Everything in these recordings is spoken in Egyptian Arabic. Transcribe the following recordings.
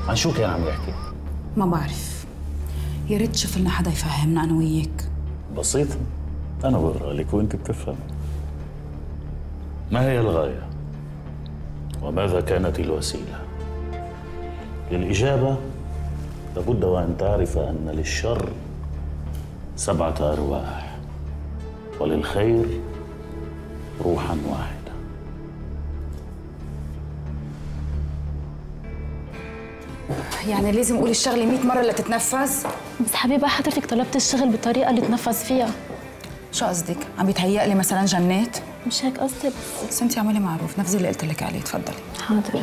عن شو كان عم يحكي؟ ما بعرف يا ريت تشوف لنا حدا يفهمنا انا وياك بسيطة أنا بقرأ لك وأنت بتفهم ما هي الغاية؟ وماذا كانت الوسيلة؟ للإجابة لابد وأن تعرف أن للشر سبعة أرواح وللخير روحا واحدة يعني لازم اقول الشغله 100 مره لتتنفذ بس حبيبه حضرتك طلبت الشغل بالطريقه اللي تنفذ فيها شو قصدك عم بيتهيأ لي مثلا جنات مش هيك قصدي بس بس انت اعملي معروف نفذي اللي قلت لك عليه تفضلي حاضر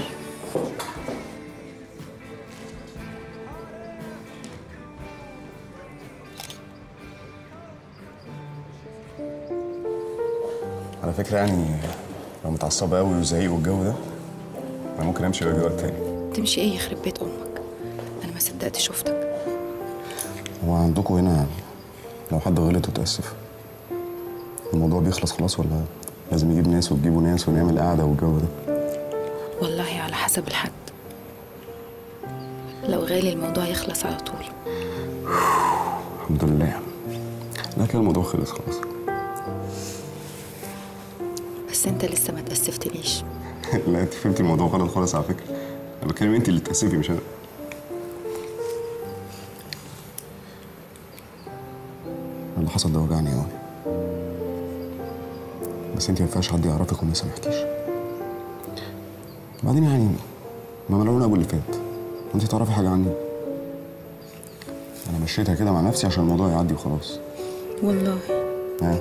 على فكرة يعني لو متعصبة قوي وزعيق والجو ده أنا ممكن أمشي وأجي وقت تاني تمشي ايه يخرب بيت امك انا ما صدقت شفتك هو عندكم هنا لو حد غلط وتأسف الموضوع بيخلص خلاص ولا لازم يجيب ناس وتجيبوا ناس ونعمل قعدة والجو ده والله على حسب الحد لو غالي الموضوع يخلص على طول الحمد لله لا كده الموضوع خلص خلاص بس انت لسه ما تأسفتنيش لا انت فهمتي الموضوع غلط خالص على فكرة انا بتكلم انت اللي تأسفي مش انا اللي حصل ده وجعني قوي بس انت ما ينفعش حد يعرفك وما يسامحكيش بعدين يعني ما ملعون ابو اللي فات وانت تعرفي حاجة عني انا مشيتها كده مع نفسي عشان الموضوع يعدي وخلاص والله ها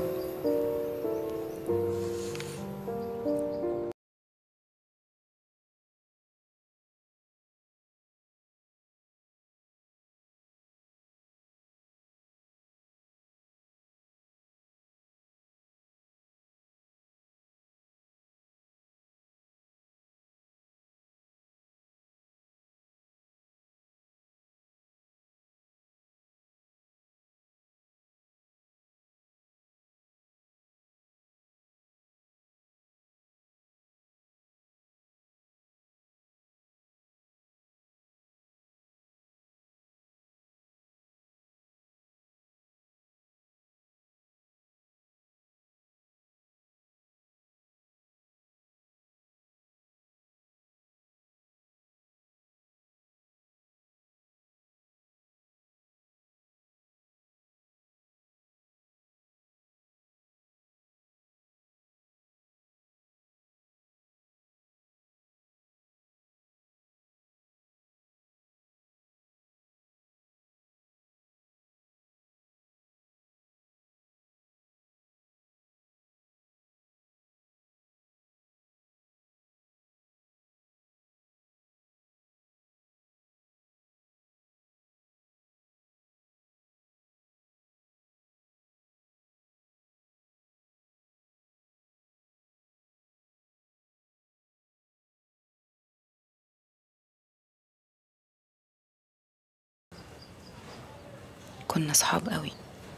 كنا صحاب قوي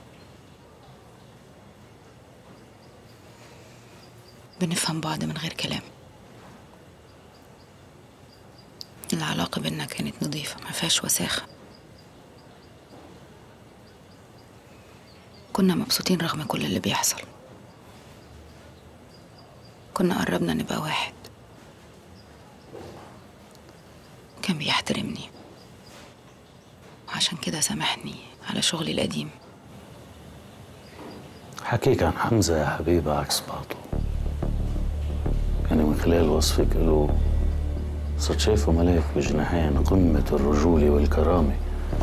بنفهم بعض من غير كلام العلاقة بينا كانت نظيفة ما فيهاش وساخة كنا مبسوطين رغم كل اللي بيحصل كنا قربنا نبقى واحد كان بيحترمني وعشان كده سامحني على شغلي القديم حكيك عن حمزة يا حبيبة عكس بعضه يعني من خلال وصفك له صرت شايفه ملاك بجناحين قمة الرجولة والكرامة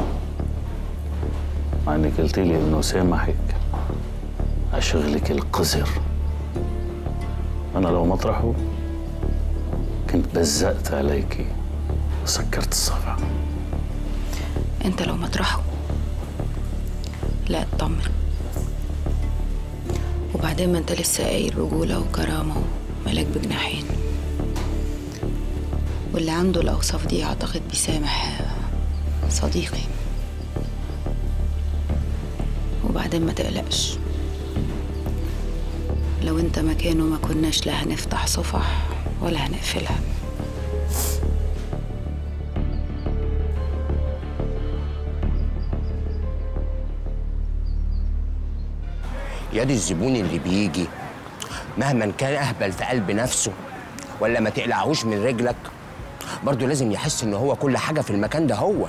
مع انك قلت لي انه سامحك على شغلك القذر انا لو مطرحه كنت بزقت عليكي وسكرت الصفعة انت لو مطرحه لا اطمن وبعدين ما انت لسه قايل رجولة وكرامة وملاك بجناحين واللي عنده الأوصاف دي أعتقد بيسامح صديقي وبعدين ما تقلقش لو انت مكانه ما كناش لا هنفتح صفح ولا هنقفلها ياد الزبون اللي بيجي مهما كان اهبل في قلب نفسه ولا ما تقلعهوش من رجلك برضه لازم يحس ان هو كل حاجه في المكان ده هو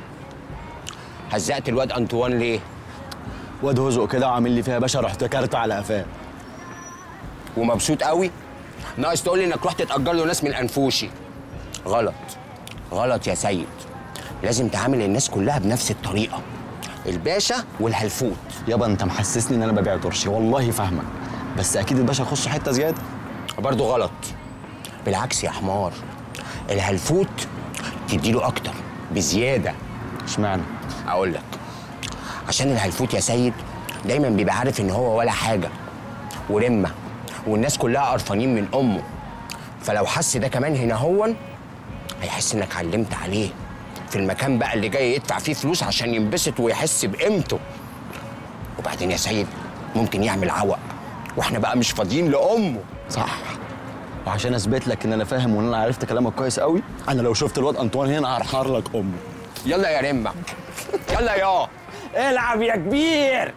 هزقت الواد انطوان ليه واد هزق كده وعامل لي فيها باشا رحت كارته على قفاه ومبسوط قوي ناقص تقول لي انك رحت تاجر له ناس من انفوشي غلط غلط يا سيد لازم تعامل الناس كلها بنفس الطريقه الباشا والهلفوت يابا انت محسسني ان انا ببيع ترشي والله فاهمك بس اكيد الباشا يخش حته زياده برضه غلط بالعكس يا حمار الهلفوت تديله اكتر بزياده اشمعنى اقول لك عشان الهلفوت يا سيد دايما بيبقى عارف ان هو ولا حاجه ورمه والناس كلها قرفانين من امه فلو حس ده كمان هنا هون هيحس انك علمت عليه في المكان بقى اللي جاي يدفع فيه فلوس عشان ينبسط ويحس بقيمته وبعدين يا سيد ممكن يعمل عوق واحنا بقى مش فاضيين لامه صح وعشان اثبت لك ان انا فاهم وان انا عرفت كلامك كويس قوي انا لو شفت الواد انطوان هنا هرحر لك امه يلا يا رمه يلا يا العب يا كبير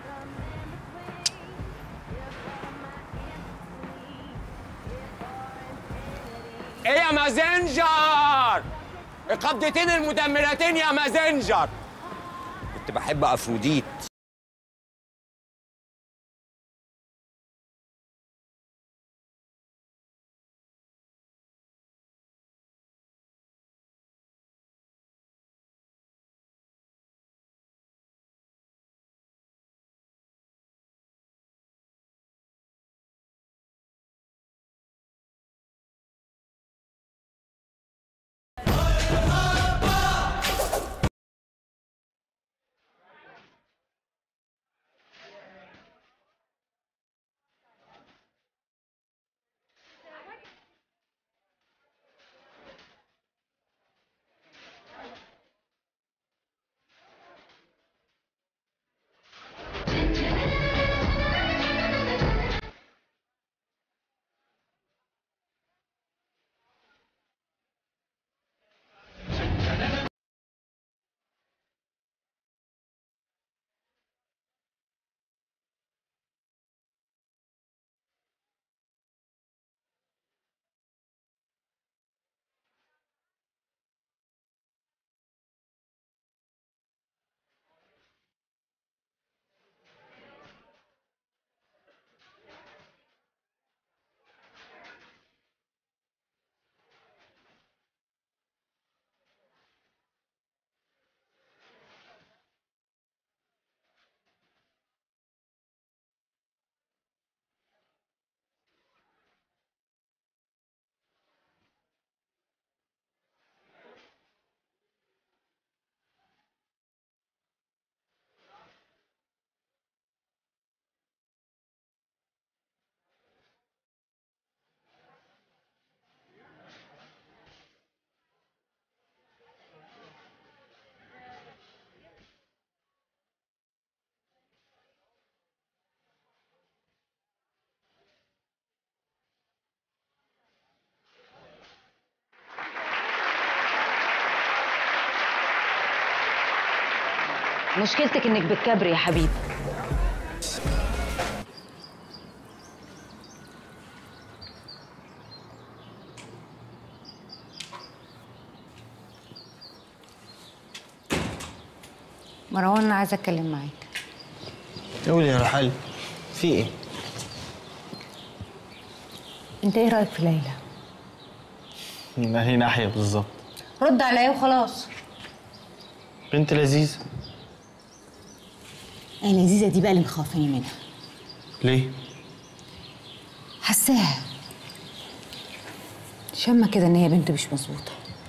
ايه يا مازنجر القبضتين المدمرتين يا مازنجر كنت بحب افروديت مشكلتك انك بتكبري يا حبيبي مروان انا عايزه اتكلم معاك قولي يا رحل في ايه؟ انت ايه رايك في ليلى ما هي ناحية بالظبط رد عليا وخلاص بنت لذيذة انا لذيذه دي بقى اللي مخافاني منها ليه؟ حساها شامه كده ان هي بنت مش مظبوطه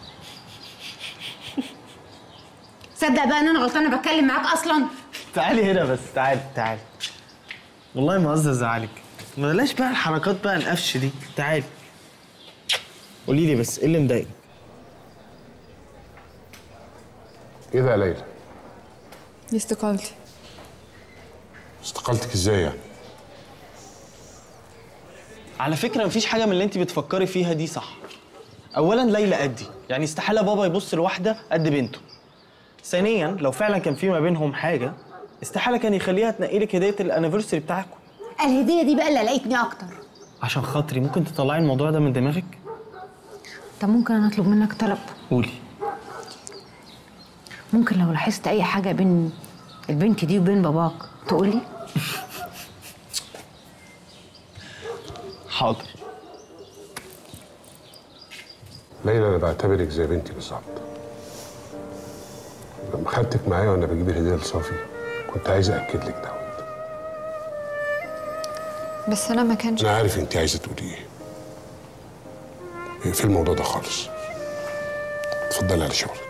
صدق بقى ان انا غلطانه بتكلم معاك اصلا تعالي هنا بس تعالي تعالي والله ما قصدي ازعلك ما بلاش بقى الحركات بقى القفش دي تعالي قولي لي بس ايه اللي مضايقك؟ ايه ده يا ليلى؟ دي استقالتي استقالتك ازاي يعني؟ على فكرة مفيش حاجة من اللي انت بتفكري فيها دي صح أولا ليلى قدي يعني استحالة بابا يبص لواحدة قد بنته ثانيا لو فعلا كان في ما بينهم حاجة استحالة كان يخليها تنقي لك هدية الانيفرساري بتاعكم الهديه دي بقى اللي قلقتني اكتر عشان خاطري ممكن تطلعي الموضوع ده من دماغك طب ممكن انا اطلب منك طلب قولي ممكن لو لاحظت اي حاجه بين البنت دي وبين باباك تقولي حاضر ليلى انا بعتبرك زي بنتي بالظبط لما خدتك معايا وانا بجيب الهديه لصافي كنت عايز اكد لك ده بس انا ما كانش انا عارف انت عايزه تقولي ايه في الموضوع ده خالص اتفضلي على شغلك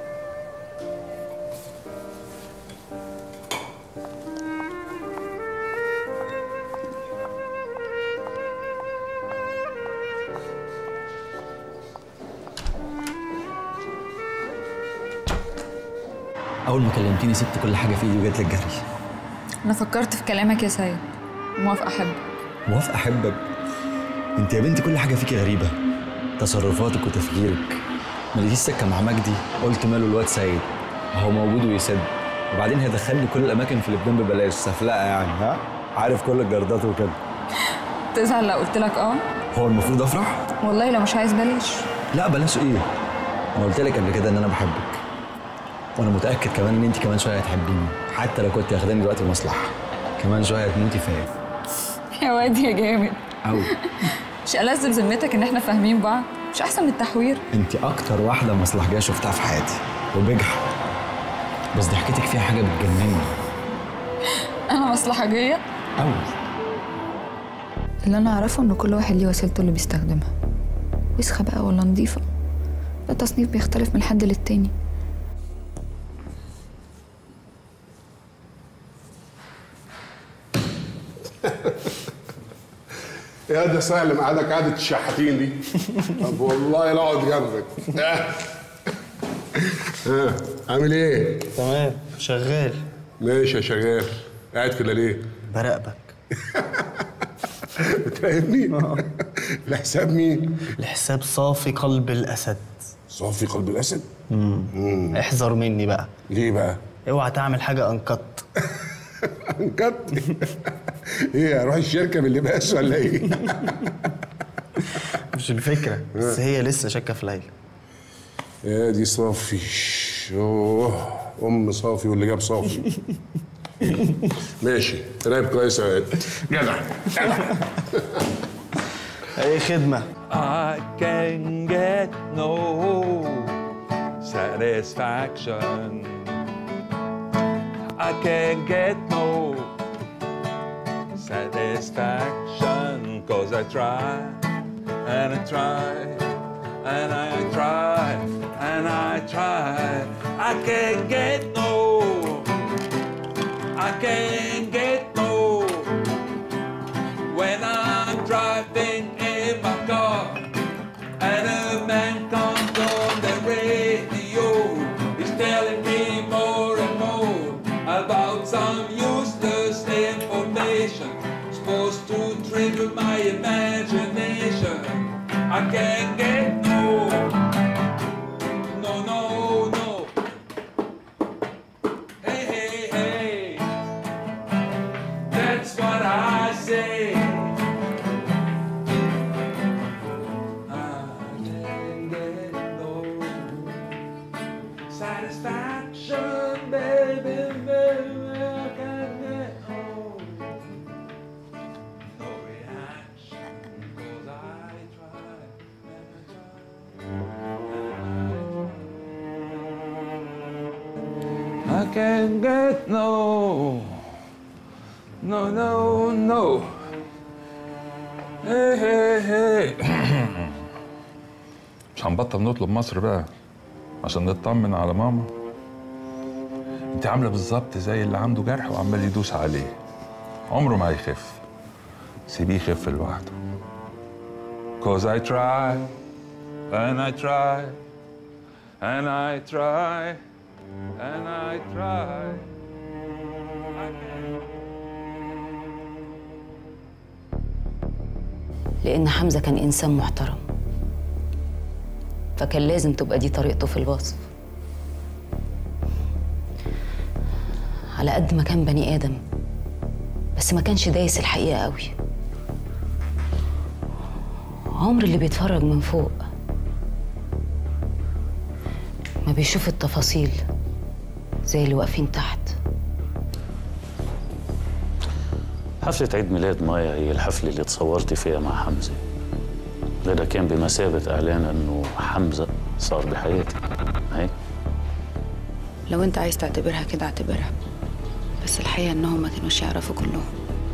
اول ما كلمتيني سبت كل حاجه في ايدي وجيت لك جري انا فكرت في كلامك يا سيد موافقه احبك موافق احبك انت يا بنتي كل حاجه فيكي غريبه تصرفاتك وتفكيرك ما لقيتيش سكه مع مجدي قلت ماله الواد سيد هو موجود ويسد وبعدين هيدخلني كل الاماكن في لبنان ببلاش سفلقه يعني ها عارف كل الجردات وكده تزعل لو قلت لك اه هو المفروض افرح والله لو مش عايز بلاش لا بلاش ايه انا قلت لك قبل كده ان انا بحبك وانا متاكد كمان ان انت كمان شويه هتحبيني حتى لو كنت واخداني دلوقتي مصلحه كمان شويه هتموتي فيا يا واد يا جامد قوي مش ألذ بذمتك ان احنا فاهمين بعض مش احسن من التحوير انت اكتر واحده مصلحجيه شفتها في حياتي وبجح بس ضحكتك فيها حاجه بتجنني انا مصلحجيه قوي اللي انا اعرفه ان كل واحد ليه وسيلته اللي بيستخدمها وسخه بقى ولا نظيفه ده تصنيف بيختلف من حد للتاني يا ده سهل مقعدك قعدة الشحاتين دي طب والله لا اقعد جنبك ها عامل ايه؟ تمام شغال ماشي يا شغال قاعد كده ليه؟ براقبك بتراقبني؟ لحساب مين؟ لحساب صافي قلب الاسد صافي قلب الاسد؟ مم. احذر مني بقى ليه بقى؟ اوعى تعمل حاجه انقط انقط ايه اروح الشركه باللباس ولا ايه؟ مش الفكره بس هي لسه شاكه في ليلى يا دي صافي اوه ام صافي واللي جاب صافي ماشي رايب كويس يا واد جدع جدع اي خدمه I can get no satisfaction. I can get no satisfaction cause I try and I try and I try and I try. I can't get no. I can't get no when I'm driving in my car and a man comes on the radio. He's telling me more and more about some useless information supposed to trigger my imagination. I can't get no, no, no, no. Hey, hey, hey. That's what I say. Satisfaction, baby, baby, I can't get home. No reaction, 'cause I try and I try. I can't get no, no, no, no. Hey, hey, hey. مش هنبطل نطلب مصر بقى عشان نطمن على ماما انت عامله بالظبط زي اللي عنده جرح وعمال يدوس عليه عمره ما هيخف سيبيه يخف لوحده cause I try and I try and I try and I try لأن حمزة كان إنسان محترم فكان لازم تبقى دي طريقته في الوصف على قد ما كان بني آدم بس ما كانش دايس الحقيقة قوي عمر اللي بيتفرج من فوق ما بيشوف التفاصيل زي اللي واقفين تحت حفلة عيد ميلاد مايا هي الحفلة اللي تصورتي فيها مع حمزة هذا كان بمثابة إعلان إنه حمزة صار بحياتي هيك لو انت عايز تعتبرها كده اعتبرها بس الحقيقة انهم ما كانوش يعرفوا كلهم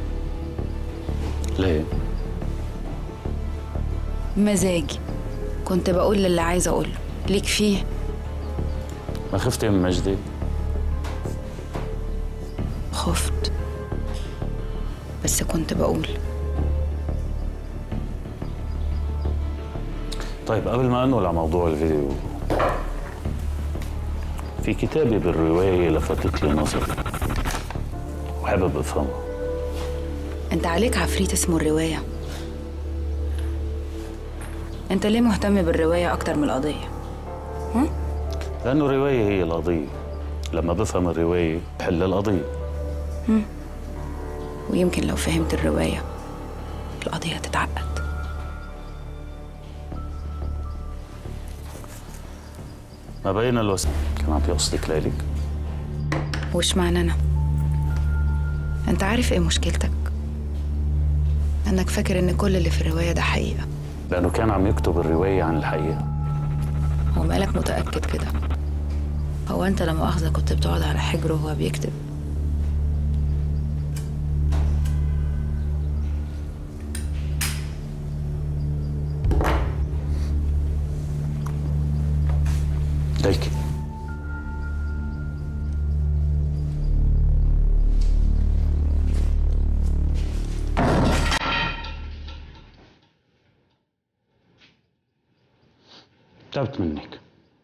ليه؟ مزاجي كنت بقول للي عايزة اقوله ليك فيه ما خفتي من مجدي؟ خفت بس كنت بقول طيب قبل ما انقل على موضوع الفيديو في كتابة بالرواية لفتت لي نظري وحابب افهمها انت عليك عفريت اسمه الرواية انت ليه مهتم بالرواية اكتر من القضية لأنه الرواية هي القضية لما بفهم الرواية بحل القضية هم؟ ويمكن لو فهمت الرواية القضية تتعقد ما بين الوسائل كان عم بيقصدك ليلك وش معنى انا انت عارف ايه مشكلتك انك فاكر ان كل اللي في الرواية ده حقيقة لأنه كان عم يكتب الرواية عن الحقيقة هو مالك متأكد كده هو انت لما مؤاخذة كنت بتقعد على حجره وهو بيكتب ليك تعبت منك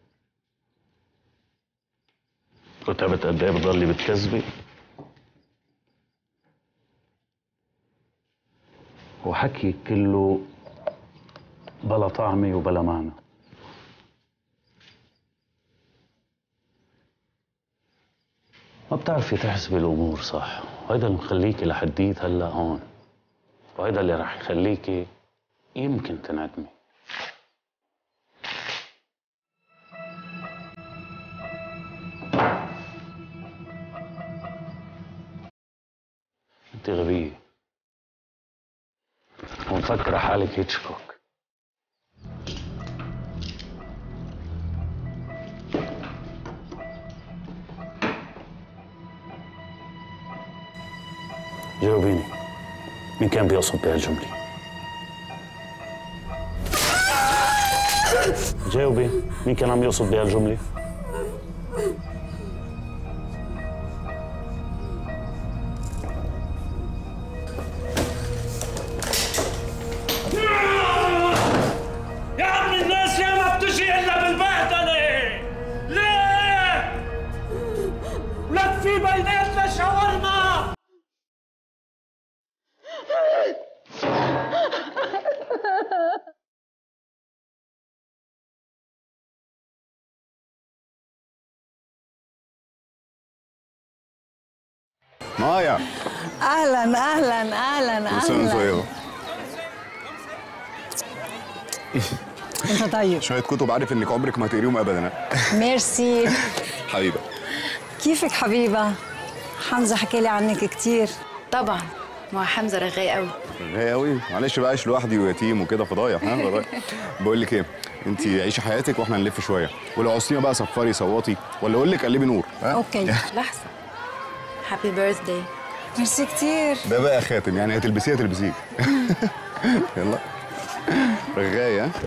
وتعبت قد ايه بتضلي بتكذبي وحكي كله بلا طعمه وبلا معنى ما بتعرفي تحسبي الامور صح وهيدا اللي مخليكي لحديت هلا هون وهيدا اللي رح يخليكي يمكن تندمي انت غبية ومفكرة حالك هيتشكوك جاوبيني مين كان بيقصد بهالجملة؟ جاوبي مين كان عم يقصد بهالجملة؟ يا عم الناس يا ما بتجي الا بالبهدله ليه؟ لك في بيناتنا شاورما مايا اهلا اهلا اهلا كل سنه وانت اهلا طيبه انت طيب شويه كتب عارف انك عمرك ما هتقريهم ابدا ها؟ ميرسي حبيبه كيفك حبيبه حمزه حكى لي عنك كتير طبعا ما حمزه رغاي قوي غاية قوي معلش بقى عايش لوحدي ويتيم وكده فضايح ها فضايح بقول لك ايه انت عيشي حياتك واحنا نلف شويه ولو عوزتينا بقى صفري صوتي ولا اقول لك قلبي نور ها اوكي لحظه هابي بيرثداي ميرسي كتير ده بقى خاتم يعني هتلبسيه هتلبسيه يلا رغاية ها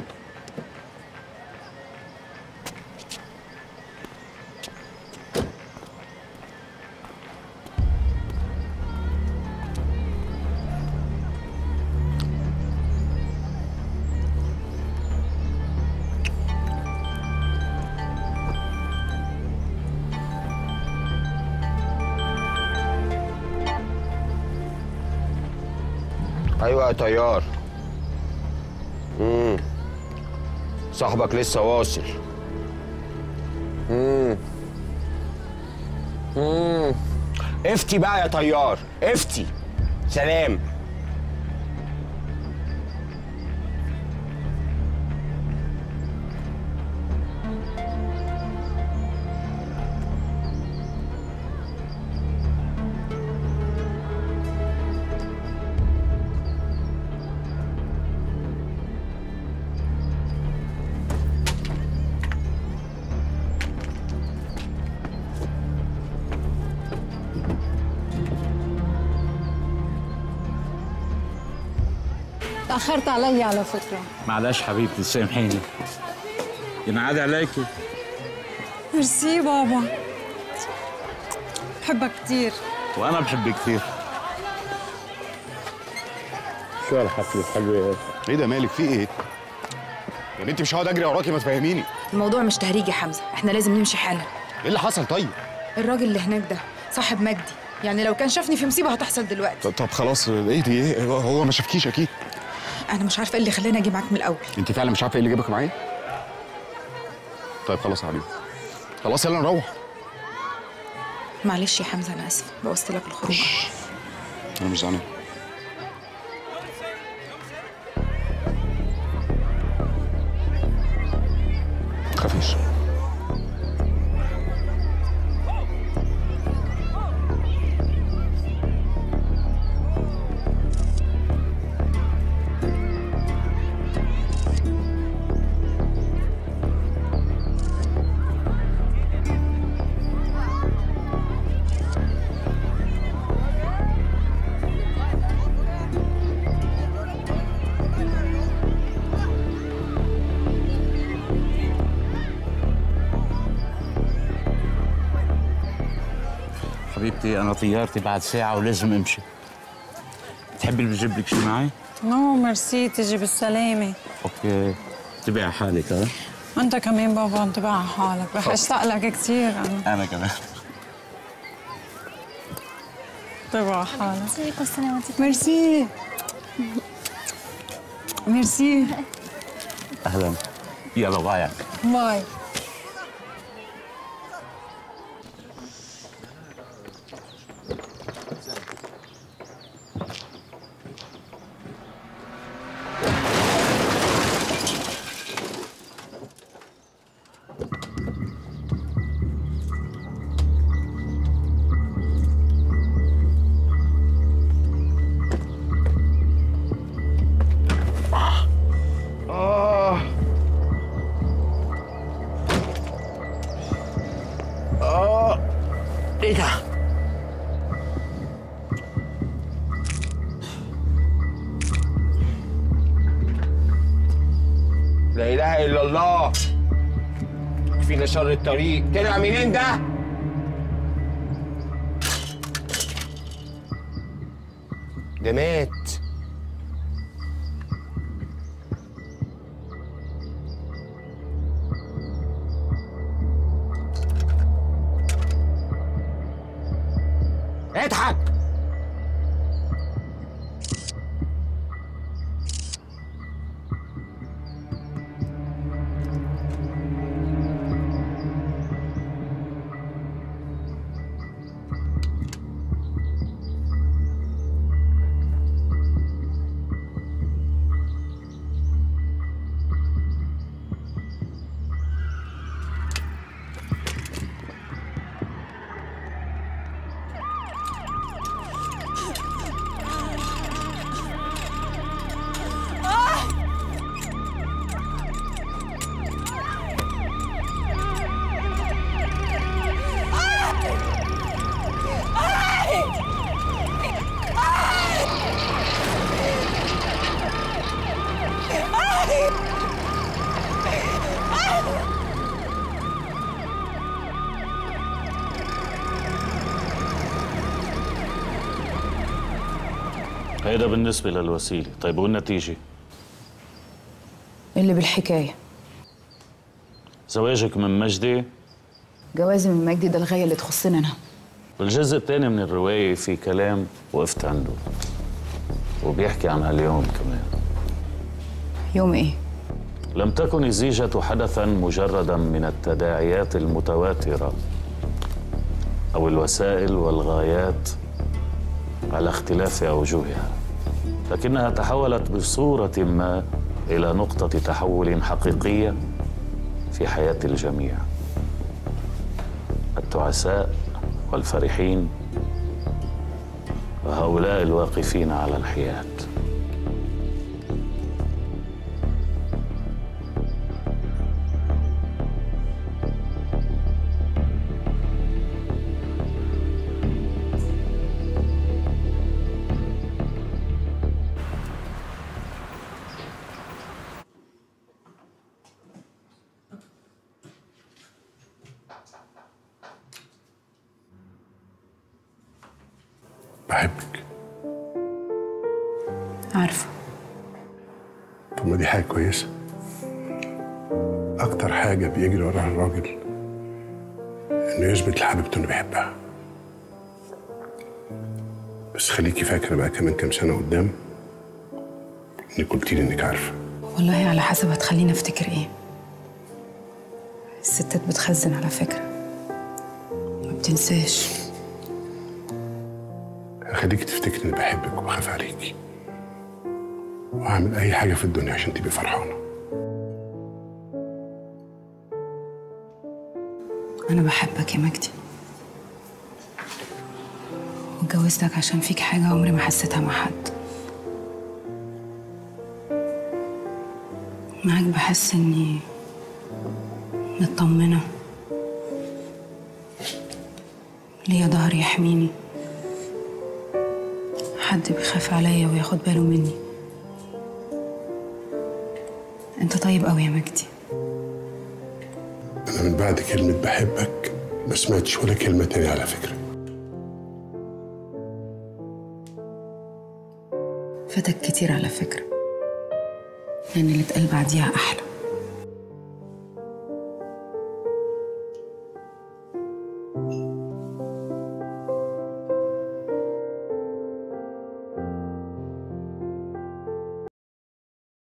ايوه يا طيار امم صاحبك لسه واصل امم امم افتي بقى يا طيار افتي سلام تأخرت علي على فكرة معلش حبيبتي سامحيني ينعاد عليكي ميرسي بابا بحبك كتير وانا بحبك كثير شو هالحفله الحلوه ايه ده مالك في ايه؟ يا بنتي مش هقعد اجري وراكي ما تفهميني الموضوع مش تهريج يا حمزه احنا لازم نمشي حالا ايه اللي حصل طيب؟ الراجل اللي هناك ده صاحب مجدي يعني لو كان شافني في مصيبه هتحصل دلوقتي طب- طب خلاص ايه دي ايه هو- هو ما شافكيش اكيد انا مش عارفه ايه اللي خلاني اجي معاك من الاول انت فعلا مش عارفه ايه اللي جابك معايا؟ طيب خلاص يا حبيبي خلاص يلا نروح معلش يا حمزه انا اسفه بوظت لك الخروج انا مش زعلان تخافيش حبيبتي انا طيارتي بعد ساعه ولازم امشي تحبي اللي بجيب لك شيء معي نو ميرسي تجي بالسلامة اوكي انتبهي على حالك ها أنت كمان بابا انتبه على حالك رح أشتاق لك كتير أنا انا كمان انتبه على حالك ميرسي ميرسي اهلا يلا باي باي آه آه إيه ده؟ لا اله الا الله فينا شر الطريق طلع منين ده ده مات اضحك هيدا بالنسبة للوسيلة طيب والنتيجة اللي بالحكايه زواجك من مجدي جوازي من مجدي ده الغايه اللي تخصني انا بالجزء الثاني من الرواية في كلام وقفت عنده وبيحكي عن هاليوم كمان يوم ايه لم تكن الزيجة حدثا مجردا من التداعيات المتواترة أو الوسائل والغايات على اختلاف أوجهها لكنها تحولت بصورة ما إلى نقطة تحول حقيقية في حياة الجميع التعساء والفرحين وهؤلاء الواقفين على الحياد بحبك عارفة طب ما دي حاجة كويسة أكتر حاجة بيجري وراها الراجل إنه يثبت لحبيبته إنه بيحبها بس خليكي فاكرة بقى كمان كام سنة قدام إنك قلتي لي إنك عارفة والله على حسب هتخليني افتكر ايه الستات بتخزن على فكرة ما بتنساش هخليكي تفتكري إني بحبك وبخاف عليكي وهعمل أي حاجة في الدنيا عشان تبقي فرحانة أنا بحبك يا مجدي واتجوزتك عشان فيك حاجة عمري ما حسيتها مع حد معاك بحس إني مطمنة ليا ظهر يحميني حد بيخاف عليا وياخد باله مني انت طيب قوي يا مجدي أنا من بعد كلمة بحبك ما سمعتش ولا كلمة تانية على فكرة فاتك كتير على فكرة لأن اللي اتقال بعديها أحلى